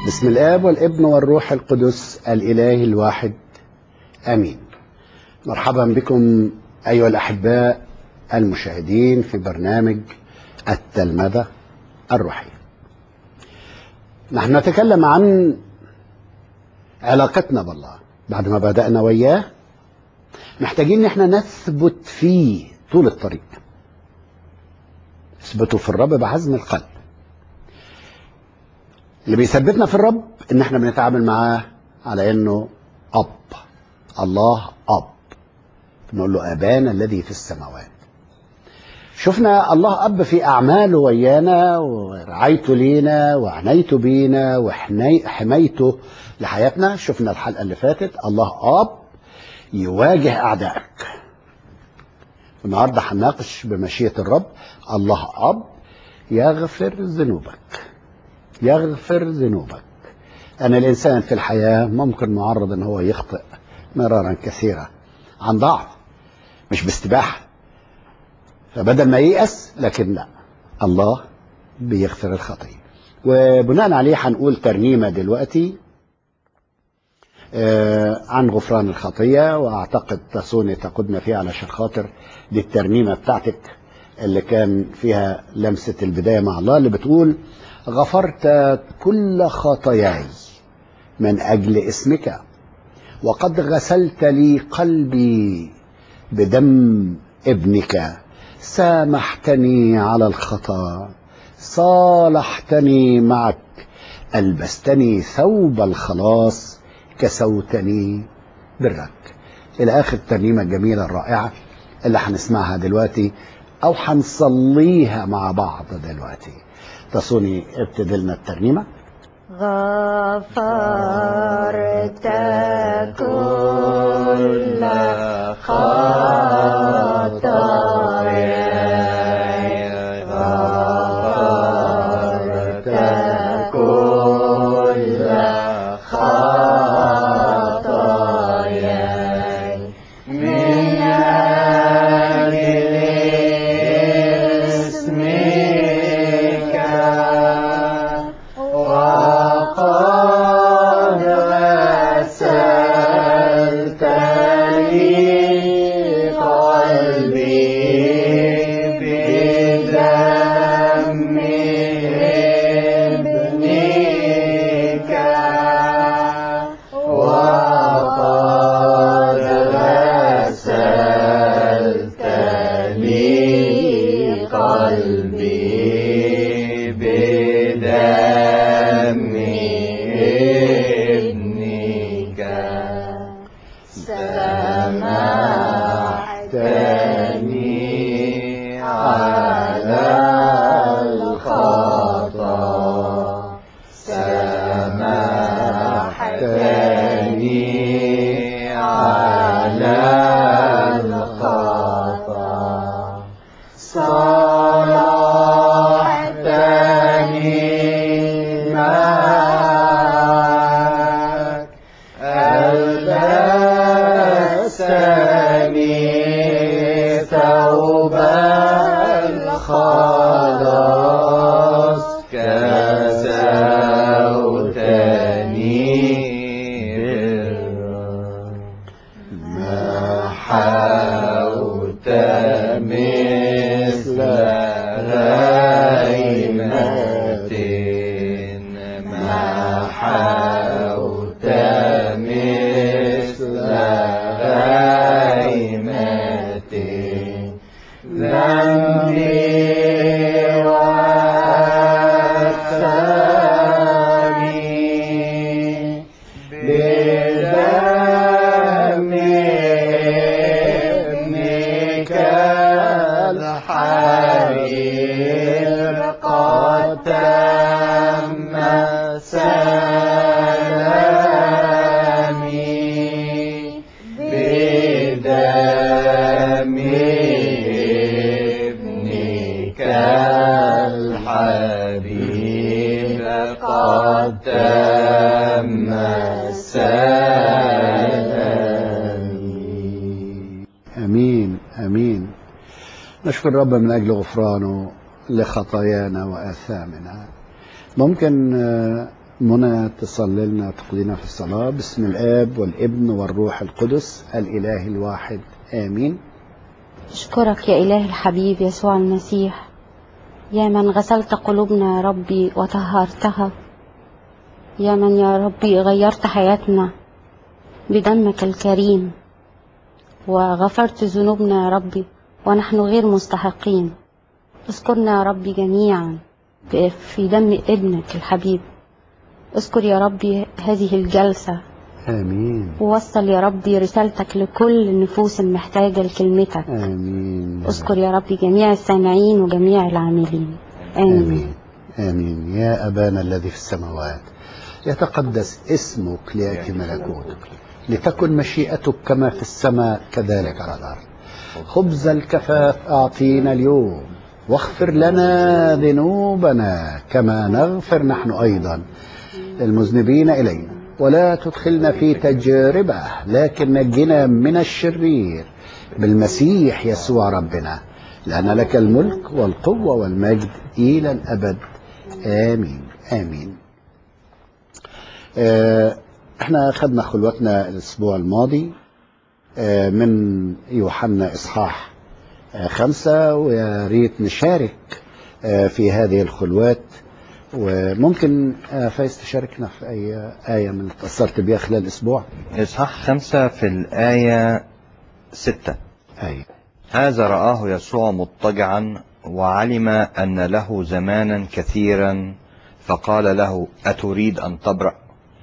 بسم الآب والابن والروح القدس الإله الواحد آمين مرحبا بكم أيها الأحباء المشاهدين في برنامج التلمذة الروحية نحن نتكلم عن علاقتنا بالله بعد ما بدأنا وياه محتاجين ان احنا نثبت فيه طول الطريق اثبتوا في الرب بعزم القلب اللي بيثبتنا في الرب ان احنا بنتعامل معاه على انه اب الله اب نقول له ابانا الذي في السماوات شفنا الله اب في اعماله ويانا ورعايته لينا وعنايته بينا وحمايته لحياتنا شفنا الحلقه اللي فاتت الله اب يواجه اعدائك النهارده هنناقش بمشيئه الرب الله اب يغفر ذنوبك يغفر ذنوبك أن الإنسان في الحياة ممكن معرض أن هو يخطئ مرارا كثيرا عن ضعف مش باستباحة فبدل ما ييأس لكن لا الله بيغفر الخطية وبناء عليه هنقول ترنيمة دلوقتي آه عن غفران الخطية وأعتقد تسوني تقودنا فيها علشان خاطر دي الترنيمة بتاعتك اللي كان فيها لمسة البداية مع الله اللي بتقول غفرت كل خطاياي من اجل اسمك وقد غسلت لي قلبي بدم ابنك سامحتني على الخطا صالحتني معك البستني ثوب الخلاص كسوتني برك الى اخر الترنيمه الجميله الرائعه اللي هنسمعها دلوقتي او هنصليها مع بعض دلوقتي تصوني ابتدي لنا الترنيمه غفرت كل خطاياي غفرت كل خطاياي من أجل اسمك وقد غسلت لي قلبي بدم ابنك وقد غسلت لي قلبي بدم ابنك سامحتني على الخطا سامحتني على الخطا صالحتني معك ألبستني ثوب الخلاص كسوتني برا ما حاوت مثل غيمة ما حاوت مثل غيمة ذنبي وأثامي بدم ابنك الحرير قد تم سلامي بدم ابنك الحبيب قد تم سلامي امين امين نشكر الرب من اجل غفرانه لخطايانا واثامنا ممكن آه، منى تصلي لنا تقضينا في الصلاة باسم الآب والابن والروح القدس الإله الواحد آمين أشكرك يا إله الحبيب يسوع المسيح يا من غسلت قلوبنا يا ربي وطهرتها يا من يا ربي غيرت حياتنا بدمك الكريم وغفرت ذنوبنا يا ربي ونحن غير مستحقين اذكرنا يا ربي جميعا في- في دم ابنك الحبيب اذكر يا ربي هذه الجلسة آمين ووصل يا ربي رسالتك لكل النفوس المحتاجة لكلمتك آمين يا اذكر يا ربي جميع السامعين وجميع العاملين آمين آمين آمين يا أبانا الذي في السماوات يتقدس اسمك ليأتي ملكوتك لتكن مشيئتك كما في السماء كذلك على الأرض خبز الكفاف أعطينا اليوم واغفر لنا ذنوبنا كما نغفر نحن أيضا المذنبين إلينا ولا تدخلنا في تجربة لكن نجنا من الشرير بالمسيح يسوع ربنا لأن لك الملك والقوة والمجد إلى الأبد آمين آمين آه، احنا خدنا خلوتنا الأسبوع الماضي آه، من يوحنا إصحاح آه، خمسة ويا ريت نشارك آه، في هذه الخلوات وممكن آه، فايز تشاركنا في أي آية من اللي تأثرت بيها خلال الأسبوع إصحاح خمسة في الآية ستة أي هذا رآه يسوع مضطجعا وعلم أن له زمانا كثيرا فقال له أتريد أن تبرأ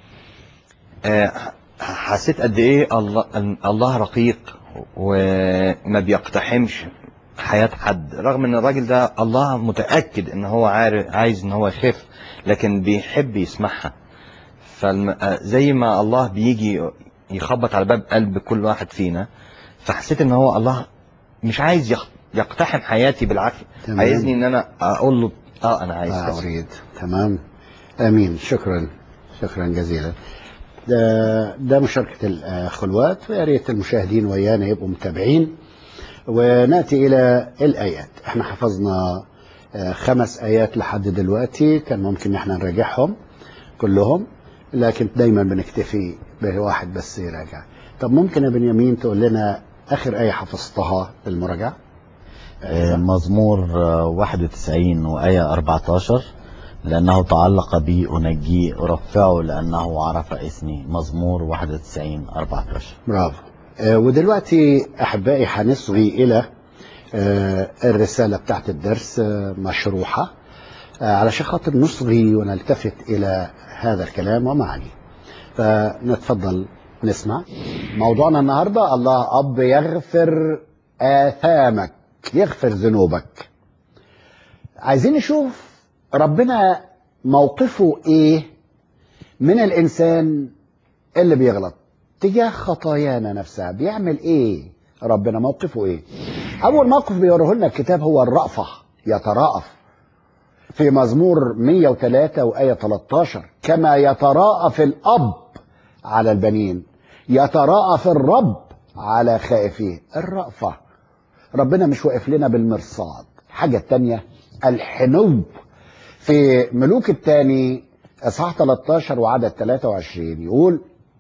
آه، حسيت قد إيه الله, أن الله رقيق وما بيقتحمش حياة حد رغم ان الراجل ده الله متأكد ان هو عارف عايز ان هو يخف لكن بيحب يسمعها فزي ما الله بيجي يخبط على باب قلب كل واحد فينا فحسيت ان هو الله مش عايز يخ- يقتحم حياتي بالعافيه تمام. عايزني ان انا اقول له اه انا عايز آه كذا. أريد تمام آمين شكرا شكرا جزيلا ده, ده مشاركة الخلوات ويا ريت المشاهدين ويانا يبقوا متابعين وناتي إلى الآيات احنا حفظنا آه، خمس آيات لحد دلوقتي كان ممكن ان احنا نراجعهم كلهم لكن دايما بنكتفي بواحد بس يراجع طب ممكن يا بنيامين تقول لنا آخر آية حفظتها للمراجعة آه، مزمور آه، 91 وآية 14 لأنه تعلق بي أنجيه أرفعه لأنه عرف اسمي مزمور 91 14 برافو آه، ودلوقتي احبائي هنصغي الى آه، الرساله بتاعت الدرس آه، مشروحه آه، علشان خاطر نصغي ونلتفت الى هذا الكلام ومعانيه فنتفضل نسمع موضوعنا النهارده الله اب يغفر اثامك يغفر ذنوبك عايزين نشوف ربنا موقفه ايه من الانسان اللي بيغلط تجاه خطايانا نفسها بيعمل ايه ربنا موقفه ايه اول موقف بيوريه لنا الكتاب هو الرأفة يتراءف في مزمور 103 وآية 13 كما يتراءف الأب على البنين يتراءف الرب على خائفيه الرأفة ربنا مش واقف لنا بالمرصاد حاجة تانية الحنو في ملوك الثاني اصحاح 13 وعدد 23 يقول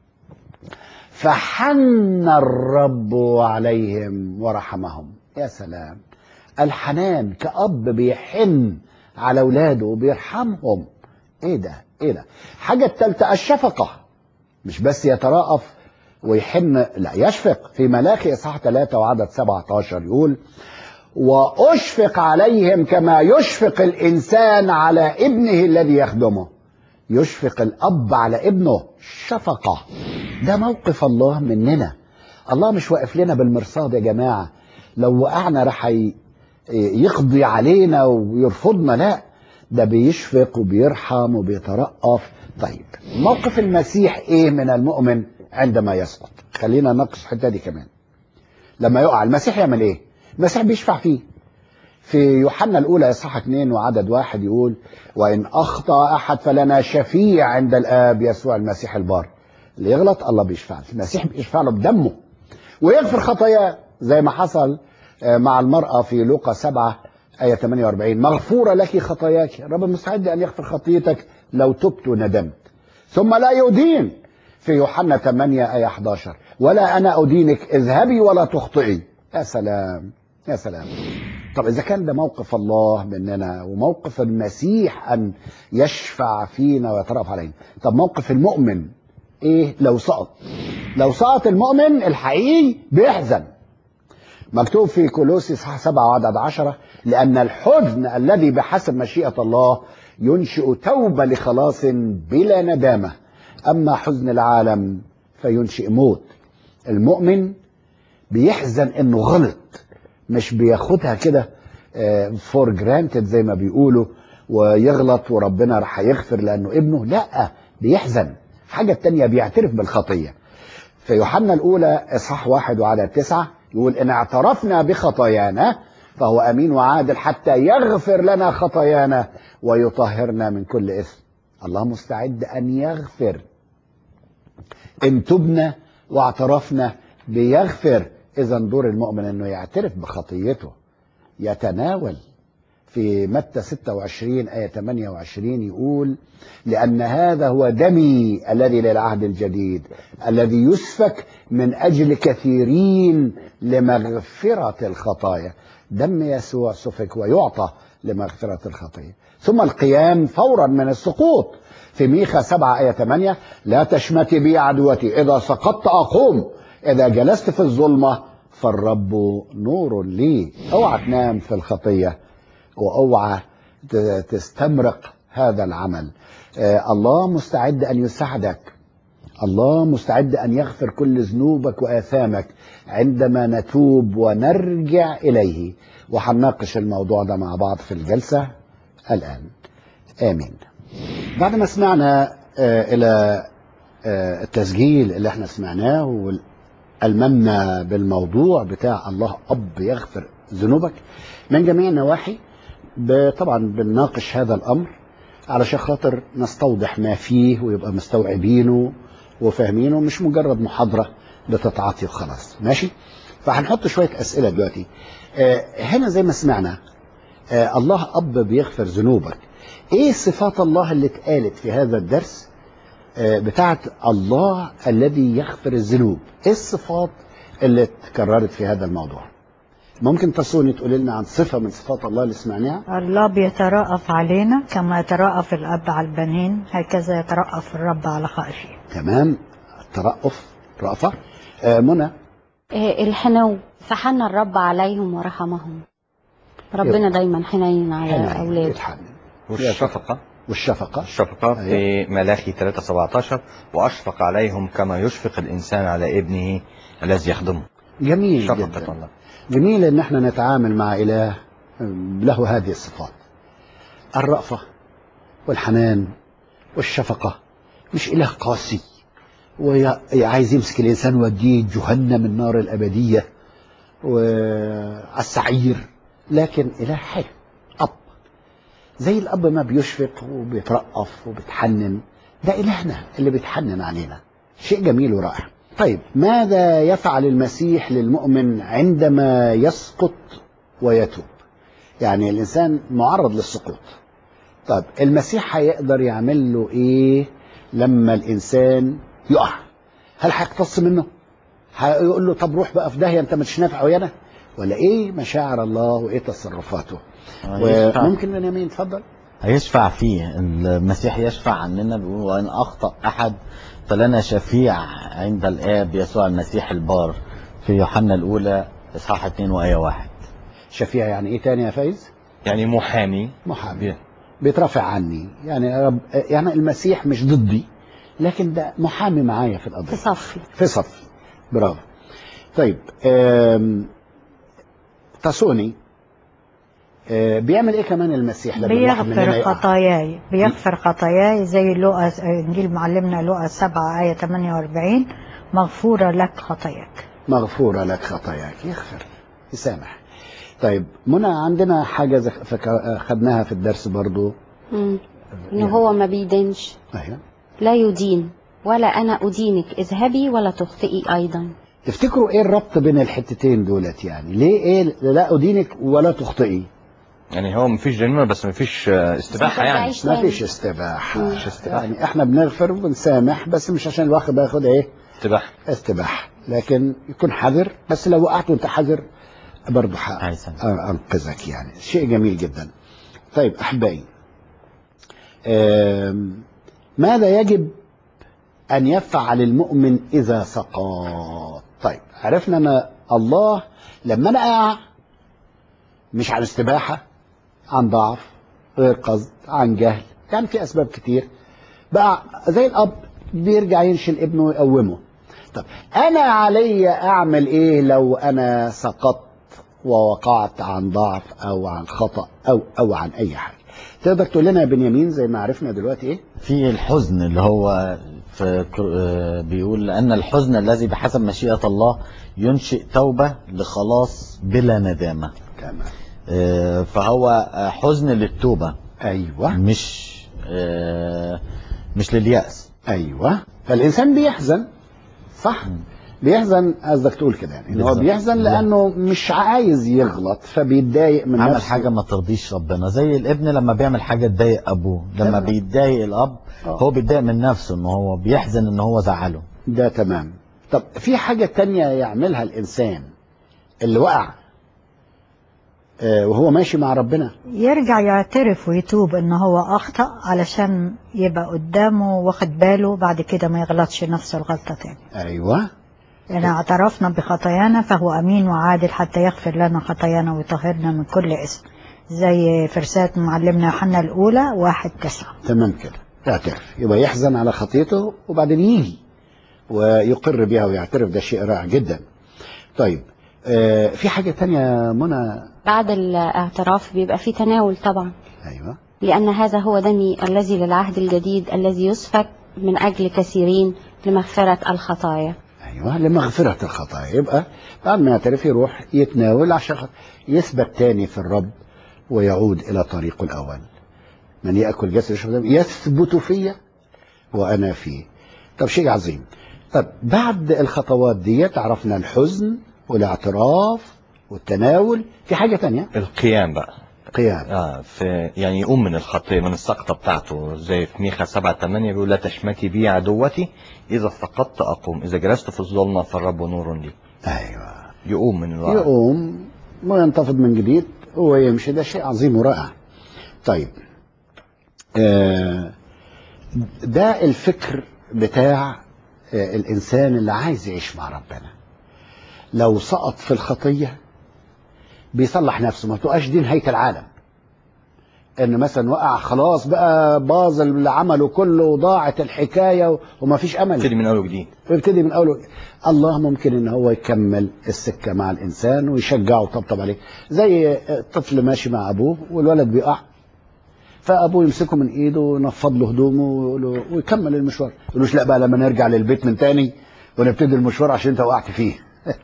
فحن الرب عليهم ورحمهم يا سلام الحنان كأب بيحن على اولاده وبيرحمهم ايه ده ايه ده حاجة التالتة الشفقة مش بس يتراءف ويحن لا يشفق في ملاخي اصحاح 3 وعدد 17 يقول واشفق عليهم كما يشفق الانسان على ابنه الذي يخدمه يشفق الاب على ابنه شفقه ده موقف الله مننا الله مش واقف لنا بالمرصاد يا جماعه لو وقعنا راح ي- يقضي علينا ويرفضنا لا ده بيشفق وبيرحم وبيترأف طيب موقف المسيح ايه من المؤمن عندما يسقط خلينا نناقش الحته دي كمان لما يقع المسيح يعمل ايه المسيح بيشفع فيه في يوحنا الأولى إصحاح 2 وعدد واحد يقول وإن أخطأ أحد فلنا شفيع عند الآب يسوع المسيح البار اللي يغلط الله بيشفع له المسيح بيشفع له بدمه ويغفر خطاياه زي ما حصل آه، مع المرأة في لوقا 7 آية 48 مغفورة لك خطاياك الرب مستعد أن يغفر خطيتك لو تبت وندمت ثم لا يدين في يوحنا 8 آية 11 ولا أنا أدينك اذهبي ولا تخطئي يا سلام يا سلام طب إذا كان ده موقف الله مننا وموقف المسيح أن يشفع فينا ويترأف علينا طب موقف المؤمن إيه لو سقط لو سقط المؤمن الحقيقي بيحزن مكتوب في كولوسي صح 7 وعدد 10 لأن الحزن الذي بحسب مشيئة الله ينشئ توبة لخلاص بلا ندامة أما حزن العالم فينشئ موت المؤمن بيحزن انه غلط مش بياخدها كده فور جرانتد زي ما بيقولوا ويغلط وربنا راح يغفر لانه ابنه لا بيحزن حاجة تانية بيعترف بالخطية في يوحنا الأولى إصحاح واحد وعدد تسعة يقول إن اعترفنا بخطايانا فهو أمين وعادل حتى يغفر لنا خطايانا ويطهرنا من كل إثم الله مستعد أن يغفر إن تبنا واعترفنا بيغفر إذا دور المؤمن أنه يعترف بخطيته يتناول في متى 26 آية 28 يقول لأن هذا هو دمي الذي للعهد الجديد الذي يسفك من أجل كثيرين لمغفرة الخطايا دم يسوع سفك ويعطى لمغفرة الخطية ثم القيام فورا من السقوط في ميخا 7 آية 8 لا تشمتي بي عدوتي إذا سقطت أقوم إذا جلست في الظلمة فالرب نور لي اوعى تنام في الخطية واوعى تستمرق هذا العمل آه الله مستعد أن يساعدك الله مستعد أن يغفر كل ذنوبك وآثامك عندما نتوب ونرجع إليه وهنناقش الموضوع ده مع بعض في الجلسة الآن آمين بعد ما سمعنا آه إلى آه التسجيل اللي احنا سمعناه المنا بالموضوع بتاع الله أب يغفر ذنوبك من جميع النواحي طبعا بنناقش هذا الأمر علشان خاطر نستوضح ما فيه ويبقى مستوعبينه وفاهمينه مش مجرد محاضرة بتتعاطي وخلاص ماشي فهنحط شوية أسئلة دلوقتي آه هنا زي ما سمعنا آه الله أب بيغفر ذنوبك إيه صفات الله اللي اتقالت في هذا الدرس آه بتاعت الله الذي يغفر الذنوب إيه الصفات اللي اتكررت في هذا الموضوع ممكن تصوني تقول لنا عن صفة من صفات الله اللي سمعناها الله بيترأف علينا كما يترأف الأب على البنين هكذا يترأف الرب على خائفين تمام الترأف رأفة آه منى آه، الحنو فحن الرب عليهم ورحمهم ربنا دايما حنين على حنين أولاده يتحنن والشفقة والشفقة الشفقة في ملاخي 3 17 وأشفق عليهم كما يشفق الإنسان على ابنه الذي يخدمه جميل شفقة جدا الله جميل ان احنا نتعامل مع اله له هذه الصفات الرأفة والحنان والشفقة مش اله قاسي وعايز يمسك الانسان ويوديه جهنم النار الابدية وعلى السعير لكن اله حلو اب زي الاب ما بيشفق وبيترأف وبيتحنن ده الهنا اللي بيتحنن علينا شيء جميل ورائع طيب ماذا يفعل المسيح للمؤمن عندما يسقط ويتوب يعني الإنسان معرض للسقوط طيب المسيح هيقدر يعمل له إيه لما الإنسان يقع هل هيقتص منه هيقول له طب روح بقى في داهية أنت مش نافع ويانا ولا إيه مشاعر الله وإيه تصرفاته يشفع, وممكن بنيامين اتفضل هيشفع فيه المسيح يشفع عننا بيقول وإن أخطأ أحد فلنا شفيع عند الآب يسوع المسيح البار في يوحنا الأولى إصحاح 2 وآية 1 شفيع يعني إيه تاني يا فايز يعني محامي محامي بيترافع عني يعني يا رب يعني المسيح مش ضدي لكن ده محامي معايا في في القضية صفي في صفي برافو طيب آم، تاسوني آه، بيعمل ايه كمان المسيح لما الواحد مننا بيغفر يقع؟ خطاياي بيغفر خطاياي زي لوقا انجيل معلمنا لوقا 7 آية 48 مغفورة لك خطاياك مغفورة لك خطاياك يغفر يسامح طيب منى عندنا حاجة زك- فك- خدناها في الدرس برضو مم. إنه هو ما بيدينش ايوه لا يدين ولا أنا أدينك اذهبي ولا تخطئي أيضا تفتكروا ايه الربط بين الحتتين دولت يعني ليه ايه لا ادينك ولا تخطئي يعني هو مفيش جريمه بس مفيش آه، استباحه يعني تعيش ما تاني. فيش استباحة مفيش استباحة. يعني احنا بنغفر وبنسامح بس مش عشان الواحد بياخد ايه استباحه استباحة لكن يكون حذر بس لو وقعت وانت حذر برضه ح- هيسامح. انقذك يعني شيء جميل جدا طيب احبائي آم، ماذا يجب ان يفعل المؤمن اذا سقط طيب عرفنا ان الله لما انا اقع مش عن استباحه عن ضعف غير قصد عن جهل يعني في اسباب كتير بقى زي الاب بيرجع ينشل ابنه ويقومه طب انا علي اعمل ايه لو انا سقطت ووقعت عن ضعف او عن خطا او او عن اي حاجه تقدر تقول لنا يا بنيامين زي ما عرفنا دلوقتي ايه في الحزن اللي هو في كر- آه، بيقول لأن الحزن الذي بحسب مشيئة الله ينشئ توبة لخلاص بلا ندامة تمام آه، فهو آه، حزن للتوبة ايوه مش آه، مش لليأس ايوه فالانسان بيحزن صح بيحزن قصدك تقول كده يعني ان هو بالظبط. بيحزن لا. لانه مش عايز يغلط فبيتضايق من عمل نفسه حاجة ما ترضيش ربنا زي الابن لما بيعمل حاجة تضايق أبوه لما تمام. بيتضايق الأب آه. هو بيتضايق من نفسه إن هو بيحزن إن هو زعله ده تمام طب في حاجة تانية يعملها الإنسان اللي وقع آه، وهو ماشي مع ربنا يرجع يعترف ويتوب ان هو اخطأ علشان يبقى قدامه واخد باله بعد كده ما يغلطش نفس الغلطة تاني أيوة لأن اعترفنا بخطايانا فهو أمين وعادل حتى يغفر لنا خطايانا ويطهرنا من كل اسم زي فرسات معلمنا يوحنا الأولى واحد تسعة تمام كده يعترف يبقى يحزن على خطيته وبعدين يجي ويقر بها ويعترف ده شيء رائع جدا طيب آه، في حاجة تانية يا منى بعد الاعتراف بيبقى في تناول طبعا أيوة لأن هذا هو دمي الذي للعهد الجديد الذي يسفك من أجل كثيرين لمغفرة الخطايا أيوة لمغفرة الخطايا يبقى بعد ما يعترف يروح يتناول عشان خ- يثبت تاني في الرب ويعود إلى طريقه الأول من يأكل جسد يشرب دم يثبت فيا وأنا فيه طب شيء عظيم طب بعد الخطوات ديت عرفنا الحزن والاعتراف والتناول في حاجة تانية القيام بقى قيام اه في يعني يقوم من الخطيه من السقطه بتاعته زي في ميخا 7 8 بيقول لا تشمتي بي عدوتي اذا سقطت اقوم اذا جلست في الظلمه فالرب نور لي أيوة يقوم من الوعي يقوم وينتفض من جديد ويمشي ده شيء عظيم ورائع طيب آه، ده الفكر بتاع آه، الإنسان اللي عايز يعيش مع ربنا لو سقط في الخطية بيصلح نفسه ما تبقاش دي نهاية العالم ان مثلا وقع خلاص بقى باظ اللي عمله كله وضاعت الحكايه وما فيش امل ابتدي من اول وجديد ويبتدي من اول وجديد. الله ممكن ان هو يكمل السكه مع الانسان ويشجعه ويطبطب عليه زي طفل ماشي مع ابوه والولد بيقع فابوه يمسكه من ايده وينفض له هدومه ويقول له ويكمل المشوار ما يقولوش لا بقى لما نرجع للبيت من تاني ونبتدي المشوار عشان انت وقعت فيه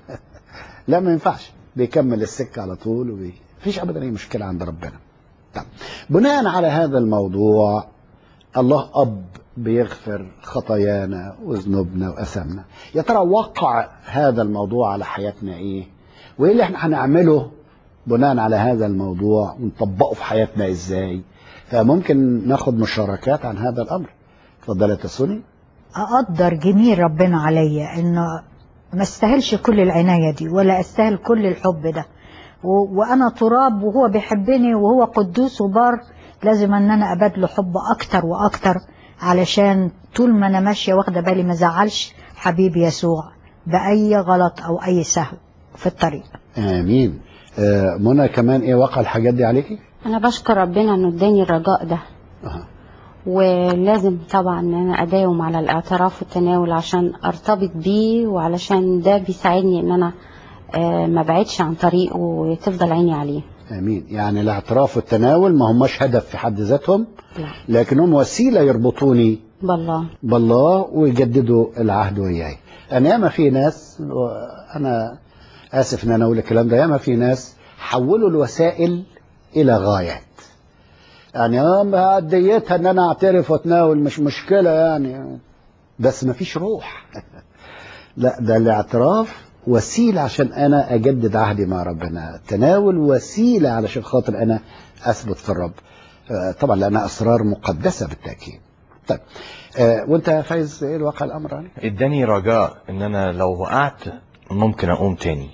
لا ما ينفعش بيكمل السكه على طول وبي... مفيش ابدا اي مشكله عند ربنا طب بناء على هذا الموضوع الله اب بيغفر خطايانا وذنوبنا واثامنا يا ترى وقع هذا الموضوع على حياتنا ايه وايه اللي احنا هنعمله بناء على هذا الموضوع ونطبقه في حياتنا ازاي فممكن ناخد مشاركات عن هذا الامر اتفضل يا تسوني أقدر جميل ربنا عليا إنه ما استاهلش كل العناية دي ولا استاهل كل الحب ده و... وأنا تراب وهو بيحبني وهو قدوس وبار لازم إن أنا أبادله حب أكتر وأكتر علشان طول ما أنا ماشية واخدة بالي ما زعلش حبيبي يسوع بأي غلط أو أي سهو في الطريق امين آه منى كمان ايه وقع الحاجات دي عليكي أنا بشكر ربنا إنه اداني الرجاء ده أه. ولازم طبعا ان انا اداوم على الاعتراف والتناول عشان ارتبط بيه وعلشان ده بيساعدني ان انا آه، ما بعدش عن طريقه وتفضل عيني عليه امين يعني الاعتراف والتناول ما هماش هدف في حد ذاتهم لا لكنهم وسيله يربطوني بالله بالله ويجددوا العهد وياي انا ياما في ناس انا اسف ان انا اقول الكلام ده ياما في ناس حولوا الوسائل الى غايات يعني اه اديتها ان انا اعترف واتناول مش مشكله يعني بس ما فيش روح لا ده الاعتراف وسيلة عشان أنا أجدد عهدي مع ربنا التناول وسيلة علشان خاطر أنا أثبت في الرب آه، طبعا لأنها أسرار مقدسة بالتأكيد طيب آه، وأنت فايز إيه الواقع الأمر يعني؟ اداني رجاء ان انا لو وقعت ممكن اقوم تاني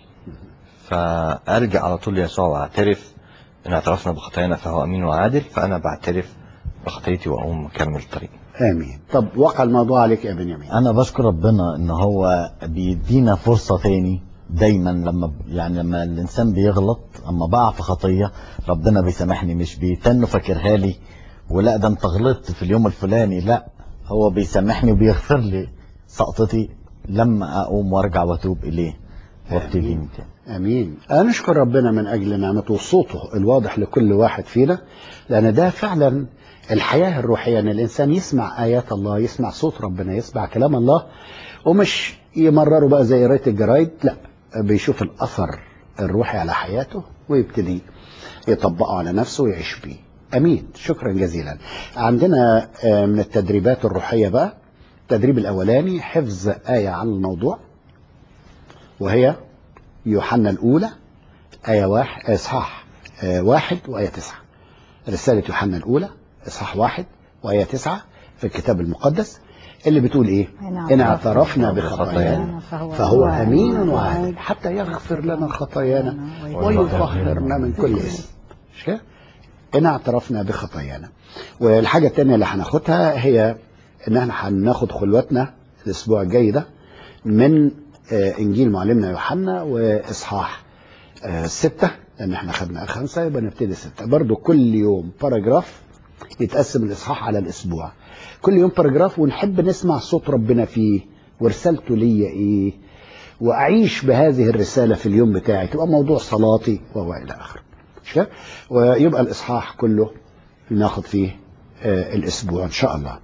فارجع على طول ليسوع واعترف ان اعترفنا بخطايانا فهو امين وعادل فانا بعترف بخطيتي واقوم اكمل الطريق آمين طب وقع الموضوع عليك يا بنيامين انا بشكر ربنا ان هو بيدينا فرصة تاني دايما لما يعني لما الانسان بيغلط اما بقع في خطية ربنا بيسامحني مش بيتن فاكرها لي ولا ده انت غلطت في اليوم الفلاني لا هو بيسامحني وبيغفر لي سقطتي لما اقوم وارجع واتوب اليه وابتدي من تاني امين انا نشكر ربنا من اجل نعمته وصوته الواضح لكل واحد فينا لان ده فعلا الحياه الروحيه ان الانسان يسمع ايات الله يسمع صوت ربنا يسمع كلام الله ومش يمرره بقى زي قرايه الجرايد لا بيشوف الاثر الروحي على حياته ويبتدي يطبقه على نفسه ويعيش بيه امين شكرا جزيلا عندنا آه، من التدريبات الروحيه بقى التدريب الاولاني حفظ ايه عن الموضوع وهي يوحنا الأولى آية واحد إصحاح آه، واحد وآية تسعة رسالة يوحنا الأولى إصحاح واحد وآية تسعة في الكتاب المقدس اللي بتقول إيه؟ إن اعترفنا بخطايانا فهو أمين وعادل حتى يغفر لنا خطايانا ويطهرنا من كل إثم مش كده؟ إن اعترفنا بخطايانا والحاجة التانية اللي هناخدها هي إن احنا هناخد خلوتنا الأسبوع الجاي ده من آه، انجيل معلمنا يوحنا واصحاح آه، ستة لان احنا خدنا خمسة يبقى نبتدي ستة برضو كل يوم باراجراف يتقسم الاصحاح على الاسبوع كل يوم باراجراف ونحب نسمع صوت ربنا فيه ورسالته ليا ايه واعيش بهذه الرسالة في اليوم بتاعي تبقى موضوع صلاتي وهو الى اخره مش كده ويبقى الاصحاح كله ناخد فيه آه، الاسبوع ان شاء الله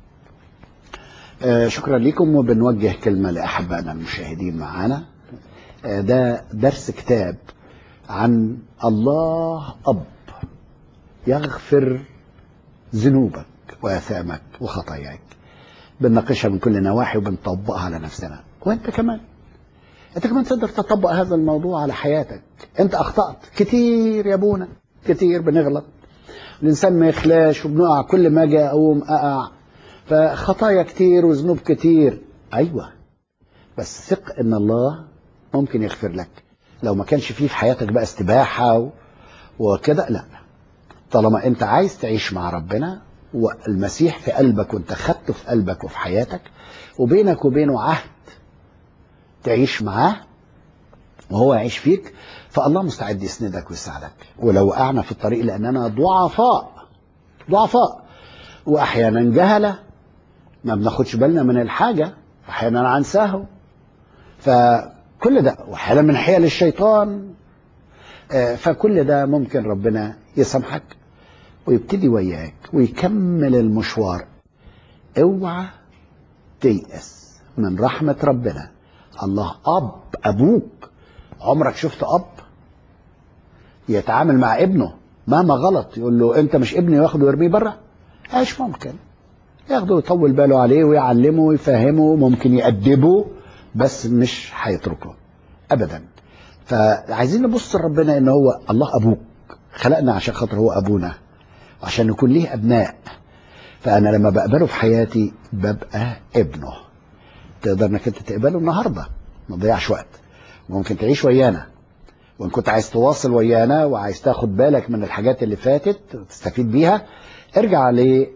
آه، شكرا لكم وبنوجه كلمة لأحبائنا المشاهدين معانا آه، ده درس كتاب عن الله أب يغفر ذنوبك وآثامك وخطاياك بنناقشها من كل نواحي وبنطبقها على نفسنا وانت كمان انت كمان تقدر تطبق هذا الموضوع على حياتك انت اخطأت كتير يا ابونا كتير بنغلط الانسان ما يخلاش وبنقع كل ما اجي اقوم اقع فخطايا كتير وذنوب كتير ايوه بس ثق ان الله ممكن يغفر لك لو ما كانش فيه في حياتك بقى استباحه و- وكده لا طالما انت عايز تعيش مع ربنا والمسيح في قلبك وانت خدته في قلبك وفي حياتك وبينك وبينه عهد تعيش معاه وهو يعيش فيك فالله مستعد يسندك ويساعدك ولو وقعنا في الطريق لاننا ضعفاء ضعفاء واحيانا جهله ما بناخدش بالنا من الحاجه احيانا عن سهو فكل ده واحيانا من حيل الشيطان آه، فكل ده ممكن ربنا يسامحك ويبتدي وياك ويكمل المشوار اوعى تيأس من رحمة ربنا الله أب أبوك عمرك شفت أب يتعامل مع ابنه مهما غلط يقول له أنت مش ابني واخده ويرميه بره ايش ممكن ياخده ويطول باله عليه ويعلمه ويفهمه ممكن يأدبه بس مش هيتركه ابدا فعايزين نبص لربنا ان هو الله ابوك خلقنا عشان خاطر هو ابونا عشان نكون ليه ابناء فانا لما بقبله في حياتي ببقى ابنه تقدر انك انت تقبله النهارده ما تضيعش وقت ممكن تعيش ويانا وان كنت عايز تواصل ويانا وعايز تاخد بالك من الحاجات اللي فاتت تستفيد بيها ارجع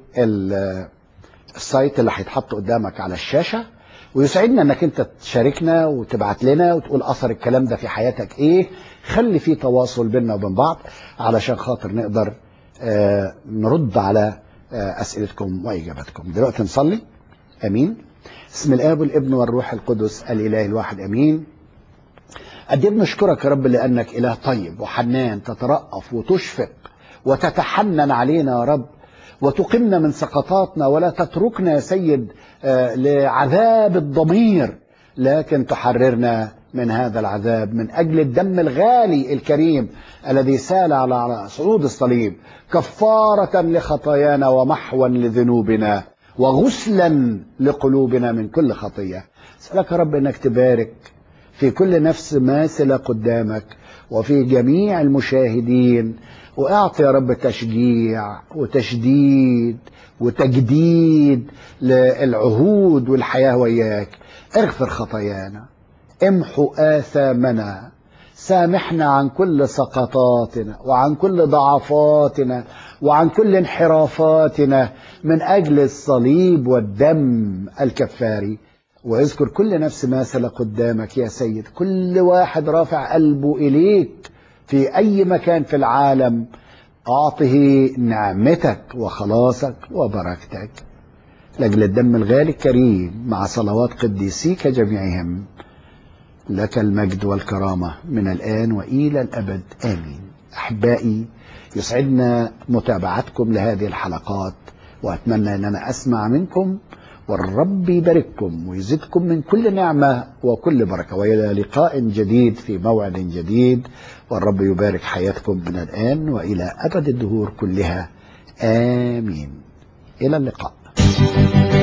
للسايت اللي هيتحط قدامك على الشاشه ويسعدنا انك انت تشاركنا وتبعت لنا وتقول اثر الكلام ده في حياتك ايه خلي في تواصل بيننا وبين بعض علشان خاطر نقدر آه، نرد على آه، اسئلتكم واجاباتكم دلوقتي نصلي امين بسم الاب والابن والروح القدس الاله الواحد امين قد ايه بنشكرك يا رب لانك اله طيب وحنان تترأف وتشفق وتتحنن علينا يا رب وتقمنا من سقطاتنا ولا تتركنا يا سيد آه، لعذاب الضمير لكن تحررنا من هذا العذاب من اجل الدم الغالي الكريم الذي سال على على صعود الصليب كفاره لخطايانا ومحوا لذنوبنا وغسلا لقلوبنا من كل خطيه اسالك يا رب انك تبارك في كل نفس ماثلة قدامك وفي جميع المشاهدين واعطي يا رب تشجيع وتشديد وتجديد للعهود والحياة وياك اغفر خطايانا امحو آثامنا سامحنا عن كل سقطاتنا وعن كل ضعفاتنا وعن كل انحرافاتنا من أجل الصليب والدم الكفاري واذكر كل نفس ماثلة قدامك يا سيد كل واحد رافع قلبه إليك في أي مكان في العالم أعطه نعمتك وخلاصك وبركتك لأجل الدم الغالي الكريم مع صلوات قديسيك جميعهم لك المجد والكرامة من الآن وإلى الأبد آمين أحبائي يسعدنا متابعتكم لهذه الحلقات وأتمنى أن أنا أسمع منكم والرب يبارككم ويزدكم من كل نعمة وكل بركة وإلى لقاء جديد في موعد جديد والرب يبارك حياتكم من الآن وإلى أبد الدهور كلها آمين إلى اللقاء